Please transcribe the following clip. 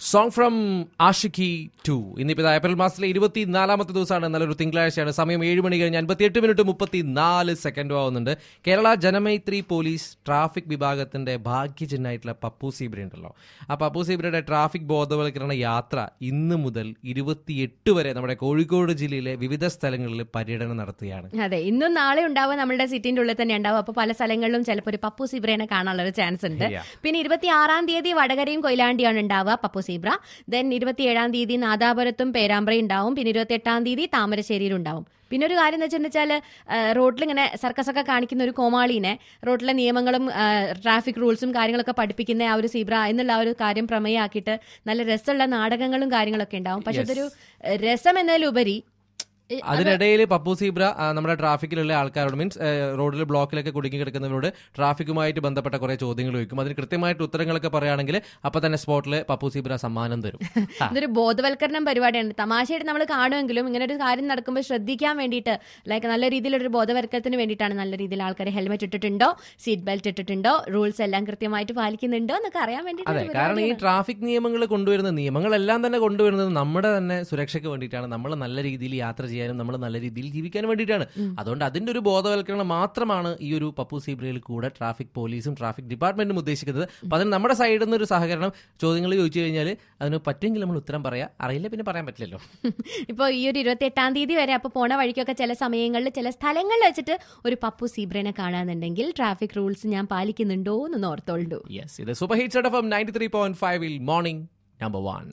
Song from ആഷിഖി to ഇന്നിപ്പോൾ ഇത് April മാസത്തിലെ ഇരുപത്തിനാലാമത്തെ ദിവസമാണ് നല്ലൊരു തിങ്കളാഴ്ചയാണ് സമയം ഏഴ് മണി കഴിഞ്ഞ് അൻപത്തിയെട്ട് മിനിറ്റ് മുപ്പത്തിനാല് സെക്കൻഡും ആവുന്നുണ്ട് കേരള ജനമൈത്രി പോലീസ് ട്രാഫിക് വിഭാഗത്തിന്റെ ഭാഗ്യചിഹ്നമായിട്ടുള്ള പപ്പു സീബ്ര ഉണ്ടല്ലോ ആ പപ്പു സീബ്രയുടെ ട്രാഫിക് ബോധവൽക്കരണ യാത്ര ഇന്ന് മുതൽ ഇരുപത്തിയെട്ട് വരെ നമ്മുടെ കോഴിക്കോട് ജില്ലയിലെ വിവിധ സ്ഥലങ്ങളിൽ പര്യടനം നടത്തുകയാണ് അതെ ഇന്നും നാളെ ഉണ്ടാവുക നമ്മുടെ സിറ്റിന്റെ ഉള്ളിൽ തന്നെ ഉണ്ടാവും അപ്പൊ പല സ്ഥലങ്ങളിലും ചിലപ്പോൾ ഒരു പപ്പു സീബ്രേനെ കാണാനുള്ള ഒരു ചാൻസ് ഉണ്ട് Yeah. പിന്നെ ഇരുപത്തി ആറാം തീയതി വടകരയും കൊയിലാണ്ടിയാണ് ഉണ്ടാവുക പപ്പു സീബ്ര ദെൻ ഇരുപത്തി ഏഴാം തീയതി നാദാപുരത്തും പേരാമ്പ്രയും ഉണ്ടാവും പിന്നെ ഇരുപത്തി എട്ടാം തീയതി താമരശ്ശേരിയിലും ഉണ്ടാവും പിന്നെ ഒരു കാര്യം എന്ന് വെച്ചിട്ടുണ്ടെച്ചാൽ റോഡിൽ ഇങ്ങനെ സർക്കസ് ഒക്കെ കാണിക്കുന്ന ഒരു കോമാളിനെ റോഡിലെ നിയമങ്ങളും ട്രാഫിക് റൂൾസും കാര്യങ്ങളൊക്കെ പഠിപ്പിക്കുന്ന ആ ഒരു സീബ്ര എന്നുള്ള ആ ഒരു കാര്യം പ്രമേയമാക്കിയിട്ട് നല്ല രസമുള്ള നാടകങ്ങളും കാര്യങ്ങളൊക്കെ ഉണ്ടാവും പക്ഷെ Yes. അതൊരു ഏഹ്, രസം എന്നതിലുപരി ഏഹ്, അതിനിടയിൽ പപ്പു സീബ്ര ആ, നമ്മുടെ ട്രാഫിക്കിലുള്ള ആൾക്കാരോട് മീൻസ് റോഡിൽ ബ്ലോക്കിലൊക്കെ കുടുങ്ങി കിടക്കുന്നവരോട് ട്രാഫിക്കുമായിട്ട് ബന്ധപ്പെട്ട കുറെ ചോദ്യങ്ങൾ ചോദിക്കും അതിന് കൃത്യമായിട്ട് ഉത്തരങ്ങളൊക്കെ പറയുകയാണെങ്കിൽ അപ്പൊ തന്നെ സ്പോട്ടിൽ പപ്പു സീബ്ര സമ്മാനം തരും ആ, ഇതൊരു ബോധവൽക്കരണം പരിപാടിയാണ് തമാശയായിട്ട് നമ്മൾ കാണുമെങ്കിലും ഇങ്ങനെ ഒരു കാര്യം നടക്കുമ്പോൾ ശ്രദ്ധിക്കാൻ വേണ്ടിയിട്ട് ലൈക്ക് നല്ല രീതിയിലൊരു ബോധവൽക്കരണത്തിന് വേണ്ടിയിട്ടാണ് നല്ല രീതിയിൽ ആൾക്കാർ ഹെൽമെറ്റ് ഇട്ടിട്ടുണ്ടോ സീറ്റ് ബെൽറ്റ് ഇട്ടിട്ടുണ്ടോ റൂൾസ് എല്ലാം കൃത്യമായിട്ട് പാലിക്കുന്നുണ്ടോ എന്നൊക്കെ അറിയാൻ അതെ വേണ്ടിയിട്ട് കാരണം ഈ ട്രാഫിക് നിയമങ്ങൾ കൊണ്ടുവരുന്ന നിയമങ്ങളെല്ലാം തന്നെ കൊണ്ടുവരുന്നത് നമ്മുടെ തന്നെ സുരക്ഷയ്ക്ക് വേണ്ടിയിട്ടാണ് നമ്മൾ നല്ല രീതിയിൽ യാത്ര ചെയ്യാനും നമ്മൾ നല്ല രീതിയിൽ ജീവിക്കാനും വേണ്ടിയിട്ടാണ് അതുകൊണ്ട് അതിന്റെ ഒരു ബോധവൽക്കരണം മാത്രമാണ് ഈ ഒരു പപ്പു സീബ്രയിൽ കൂടെ ട്രാഫിക് പോലീസും ട്രാഫിക് ഡിപ്പാർട്ട്മെന്റും ഉദ്ദേശിക്കുന്നത് അപ്പൊ അതിന് നമ്മുടെ സൈഡിൽ നിന്ന് ഒരു സഹകരണം ചോദ്യങ്ങൾ ചോദിച്ചു കഴിഞ്ഞാൽ അതിന് പറ്റുമെങ്കിൽ നമ്മൾ ഉത്തരം പറയാം അറിയില്ല പിന്നെ പറയാൻ പറ്റില്ലല്ലോ ഇപ്പോൾ ഈ ഒരു ഇരുപത്തി എട്ടാം തീയതി വരെ അപ്പോൾ പോണ വഴിക്കൊക്കെ ചില സമയങ്ങളിൽ ചില സ്ഥലങ്ങളിൽ വെച്ചിട്ട് ഒരു പപ്പു സീബ്രനെ കാണാന്നുണ്ടെങ്കിൽ ട്രാഫിക് റൂൾസ് ഞാൻ പാലിക്കുന്നുണ്ടോ എന്ന് ഓർത്തോളൂ യെസ് ഇത് super hit F M ninety three point ഫൈവിൽ മോർണിംഗ് നമ്പർ വൺ